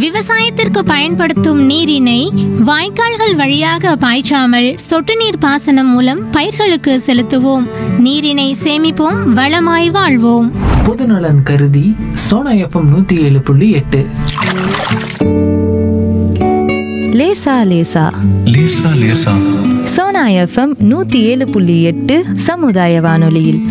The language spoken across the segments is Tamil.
விவசாயத்திற்கு பயன்படுத்தும் நீரினை வாய்க்கால்கள் வழியாக பாய்ச்சாமல் சொட்டு நீர் பாசனம் மூலம் பயிர்களுக்கு செலுத்துவோம் நீரினை சேமிப்போம் வளமாய் வாழ்வோம் பொதுநலன் கருதி சோனா எஃப்எம் நூத்தி ஏழு புள்ளி எட்டு லேசா லேசா லேசா லேசா சோனா எஃப்எம் நூத்தி ஏழு புள்ளி எட்டு சமுதாய வானொலியில்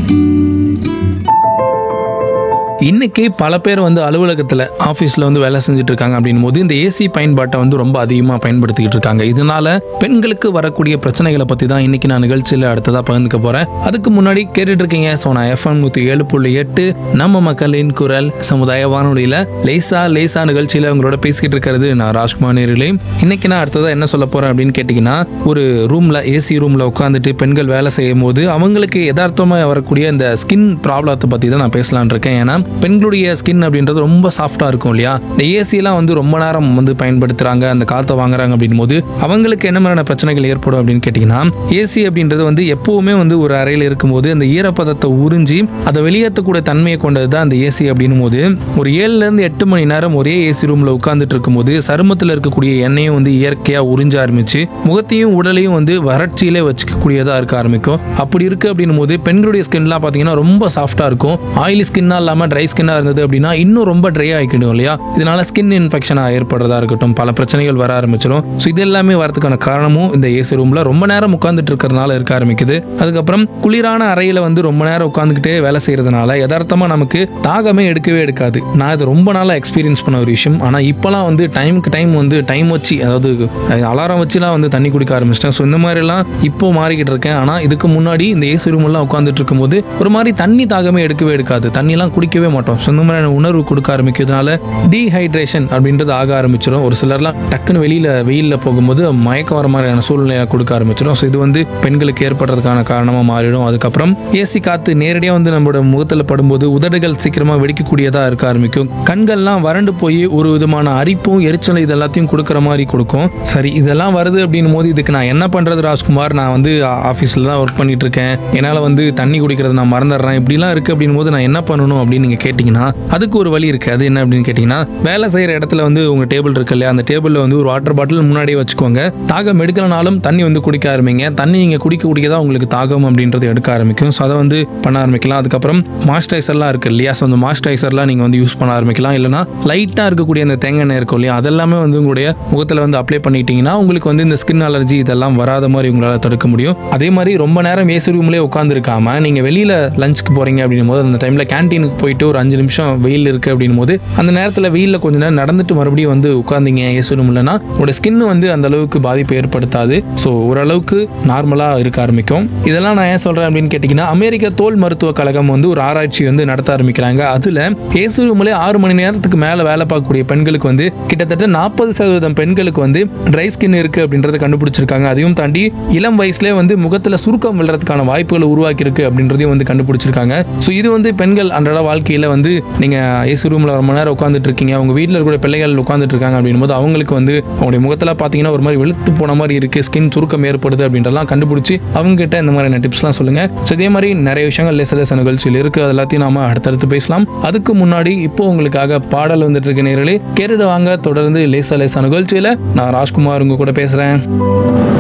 இன்னைக்கு பல பேர் வந்து அலுவலகத்தில் ஆஃபீஸில் வந்து வேலை செஞ்சுட்டு இருக்காங்க அப்படின்னும் போது இந்த ஏசி பயன்பாட்டை வந்து ரொம்ப அதிகமாக பயன்படுத்திக்கிட்டு இருக்காங்க இதனால பெண்களுக்கு வரக்கூடிய பிரச்சனைகளை பற்றி தான் இன்னைக்கு நான் நிகழ்ச்சியில் அடுத்ததாக பகிர்ந்துக்க போகிறேன் அதுக்கு முன்னாடி கேட்டுட்டு இருக்கீங்க ஸோ நான் எஃப்எம் நூற்றி ஏழு புள்ளி எட்டு நம்ம மக்களின் குரல் சமுதாய வானொலியில் லேசா லேசா நிகழ்ச்சியில் அவங்களோட பேசிக்கிட்டு இருக்கிறது நான் ராஜ்குமார் நேரிலே இன்னைக்கு நான் அடுத்ததாக என்ன சொல்ல போகிறேன் அப்படின்னு கேட்டிங்கன்னா ஒரு ரூமில் ஏசி ரூமில் உட்காந்துட்டு பெண்கள் வேலை செய்யும் போது அவங்களுக்கு யதார்த்தமாக வரக்கூடிய இந்த ஸ்கின் ப்ராப்ளத்தை பற்றி தான் நான் பேசலாம்னு இருக்கேன் ஏன்னா பெண்களுடைய ஸ்கின் அப்படின்றது ரொம்ப சாஃப்டாக இருக்கும் இல்லையா இந்த ஏசியெல்லாம் வந்து ரொம்ப நேரம் வந்து பயன்படுத்துகிறாங்க அந்த காற்றை வாங்குறாங்க அப்படின் போது அவங்களுக்கு என்ன மாதிரியான பிரச்சனைகள் ஏற்படும் அப்படின்னு கேட்டிங்கன்னா ஏசி அப்படின்றது வந்து எப்பவுமே வந்து ஒரு அறையில் இருக்கும்போது அந்த ஈரப்பதத்தை உறிஞ்சி அதை வெளியேற்றக்கூடிய தன்மையை கொண்டது தான் அந்த ஏசி அப்படின்னும் போது ஒரு ஏழுலேருந்து எட்டு மணி நேரம் ஒரே ஏசி ரூமில் உட்காந்துட்டு இருக்கும்போது சருமத்தில் இருக்கக்கூடிய எண்ணெயும் வந்து இயற்கையாக உறிஞ்ச ஆரம்பிச்சு முகத்தையும் உடலையும் வந்து வறட்சியிலே வச்சுக்கக்கூடியதாக இருக்க ஆரம்பிக்கும் அப்படி இருக்கு அப்படின்னும் போது பெண்களுடைய ஸ்கின்லாம் பார்த்தீங்கன்னா ரொம்ப சாஃப்டாக இருக்கும் ஆயிலி ஸ்கின்னாக இல்லாமல் ட்ரை ஸ்கின்னாக இருந்தது அப்படின்னா இன்னும் ரொம்ப ட்ரை ஆகிக்கிடும் இல்லையா இதனால ஸ்கின் இன்ஃபெக்ஷனாக ஏற்படுறதா இருக்கட்டும் பல பிரச்சனைகள் வர ஆரம்பிச்சிடும் ஸோ இது எல்லாமே வரதுக்கான காரணமும் இந்த ஏசி ரூமில் ரொம்ப நேரம் உட்காந்துட்டு இருக்கிறதுனால இருக்க ஆரம்பிக்குது அதுக்கப்புறம் குளிரான அறையில் வந்து ரொம்ப நேரம் உட்காந்துக்கிட்டே வேலை செய்யறதுனால யதார்த்தமாக நமக்கு தாகமே எடுக்கவே எடுக்காது நான் இது ரொம்ப நாளாக எக்ஸ்பீரியன்ஸ் பண்ண ஒரு விஷயம் ஆனால் இப்போலாம் வந்து டைமுக்கு டைம் வந்து டைம் வச்சு அதாவது அலாரம் வச்சுலாம் வந்து தண்ணி குடிக்க ஆரம்பிச்சிட்டேன் ஸோ இந்த மாதிரிலாம் இப்போ மாறிக்கிட்டு இருக்கேன் ஆனால் இதுக்கு முன்னாடி இந்த ஏசி ரூம் எல்லாம் உட்காந்துட்டு இருக்கும்போது ஒரு மாதிரி தண்ணி தாகமே எடுக்கவே எடுக்காது தண்ணிலாம் குடிக்கவே மாட்டோம் ஸோ இந்த மாதிரியான உணர்வு கொடுக்க ஆரம்பிக்கிறதுனால டீஹைட்ரேஷன் அப்படின்றது ஆக ஆரம்பிச்சிடும் ஒரு சிலர்லாம் டக்குன்னு வெளியில் வெயிலில் போகும்போது மயக்கம் வர மாதிரியான சூழ்நிலையை கொடுக்க ஆரம்பிச்சிடும் ஸோ இது வந்து பெண்களுக்கு ஏற்படுறதுக்கான காரணமாக மாறிடும் அதுக்கப்புறம் ஏசி காற்று நேரடியாக வந்து நம்மளோட முகத்தில் படும்போது உதடுகள் சீக்கிரமாக வெடிக்கக்கூடியதாக இருக்க ஆரம்பிக்கும் கண்கள்லாம் வறண்டு போய் ஒரு விதமான அரிப்பும் எரிச்சல் இது எல்லாத்தையும் கொடுக்குற மாதிரி கொடுக்கும் சரி இதெல்லாம் வருது அப்படின்னும் போது இதுக்கு நான் என்ன பண்ணுறது ராஜ்குமார் நான் வந்து ஆஃபீஸில் தான் ஒர்க் பண்ணிட்டு இருக்கேன் என்னால் வந்து தண்ணி குடிக்கிறது நான் மறந்துடுறேன் இப்படிலாம் இருக்குது அப்படின் போது நான் என்ன பண்ணணும் அப்படின்னு நீங்கள் கேட்டிங்கன்னா அதுக்கு ஒரு வழி இருக்குது அது என்ன அப்படின்னு கேட்டிங்கன்னா வேலை செய்கிற இடத்துல வந்து உங்கள் டேபிள் இருக்கு இல்லையா அந்த டேபிளில் வந்து ஒரு வாட்டர் பாட்டில் முன்னாடியே வச்சுக்கோங்க தாகம் எடுக்கலனாலும் தண்ணி வந்து குடிக்க ஆரம்பிங்க தண்ணி நீங்கள் குடிக்க குடிக்க தான் உங்களுக்கு தாகம் அப்படின்றது எடுக்க ஆரம்பிக்கும் ஸோ அதை வந்து பண்ண ஆரம்பிக்கலாம் அதுக்கப்புறம் மாய்ஸ்சரைசர்லாம் இருக்கு இல்லையா ஸோ அந்த மாய்ஸ்சரைசர்லாம் நீங்கள் வந்து யூஸ் பண்ண ஆரம்பிக்கலாம் இல்லைனா லைட்டாக இருக்கக்கூடிய அந்த தேங்காய் எண்ணெய் இருக்கும் இல்லையா அதெல்லாமே வந்து உங்களுடைய முகத்தில் வந்து அப்ளை பண்ணிட்டீங்கன்னா உங்களுக்கு வந்து இந்த ஸ்கின் அலர்ஜி இதெல்லாம் வராத மாதிரி உங்களால் தடுக்க முடியும் அதே மாதிரி ரொம்ப நேரம் ஏசி ரூம்லேயே உட்காந்துருக்காம நீங்கள் வெளியில் லஞ்சுக்கு போகிறீங்க அப்படின்னும் போது அந்த டைமில் கேன்டீனுக்கு போயிட்டு ஒரு அஞ்சு நிமிஷம் வெயில் இருக்குது அப்படின்னும் போது அந்த நேரத்தில் வெயிலில் கொஞ்ச நேரம் நடந்துட்டு மறுபடியும் வந்து உட்காந்தீங்க ஏசி ரூம் இல்லைன்னா உங்களோட ஸ்கின் வந்து அந்த அளவுக்கு பாதிப்பு ஏற்படுத்தாது ஸோ ஓரளவுக்கு நார்மலாக இருக்க ஆரம்பிக்கும் இதெல்லாம் நான் ஏன் சொல்கிறேன் அப்படின்னு கேட்டிங்கன்னா அமெரிக்க தோல் மருத்துவ கழகம் வந்து ஒரு ஆராய்ச்சி வந்து நடத்த ஆரம்பிக்கிறாங்க அதில் ஏசி ரூம்லேயே ஆறு மணி நேரத்துக்கு மேலே வேலை பார்க்கக்கூடிய பெண்களுக்கு வந்து கிட்டத்தட்ட நாற்பது சதவீதம் பெண்களுக்கு வந்து ட்ரை ஸ்கின் இருக்குது அப்படின்றத கண்டுபிடிச்சிருக்காங்க அதையும் தாண்டி இளம் வயசுலேயே வந்து முகத்தில் சுருக்கம் விழுறதுக்கான வாய்ப்புகளை உருவாக்கி இருக்கு அப்படின்றதையும் வந்து கண்டுபிடிச்சிருக்காங்க ஸோ இது வந்து பெண்கள் அன்றாட வாழ்க்கையில் வந்து நீங்கள் ஏசி ரூமில் ரொம்ப நேரம் உட்காந்துட்டு இருக்கீங்க அவங்க வீட்டில் இருக்கிற பிள்ளைகள் உட்காந்துட்டு இருக்காங்க அப்படின்னும் போது அவங்களுக்கு வந்து அவங்களுடைய முகத்தில் பார்த்தீங்கன்னா ஒரு மாதிரி வெளுத்து போன மாதிரி இருக்குது ஸ்கின் சுருக்கம் ஏற்படுது அப்படின்றலாம் கண்டுபிடிச்சி அவங்க கிட்ட இந்த மாதிரியான டிப்ஸ்லாம் சொல்லுங்கள் ஸோ இதே மாதிரி நிறைய விஷயங்கள் லேச லேச நிகழ்ச்சியில் இருக்குது அது எல்லாத்தையும் நாம அடுத்தடுத்து பேசலாம் அதுக்கு முன்னாடி இப்போ உங்களுக்காக பாடல் வந்துட்டு இருக்க நேர்களே கேட்டுட்டு வாங்க தொடர்ந்து லேசா லேசா நிகழ்ச்சியில் நான் ராஜ்குமார் உங்க கூட பேசுகிறேன்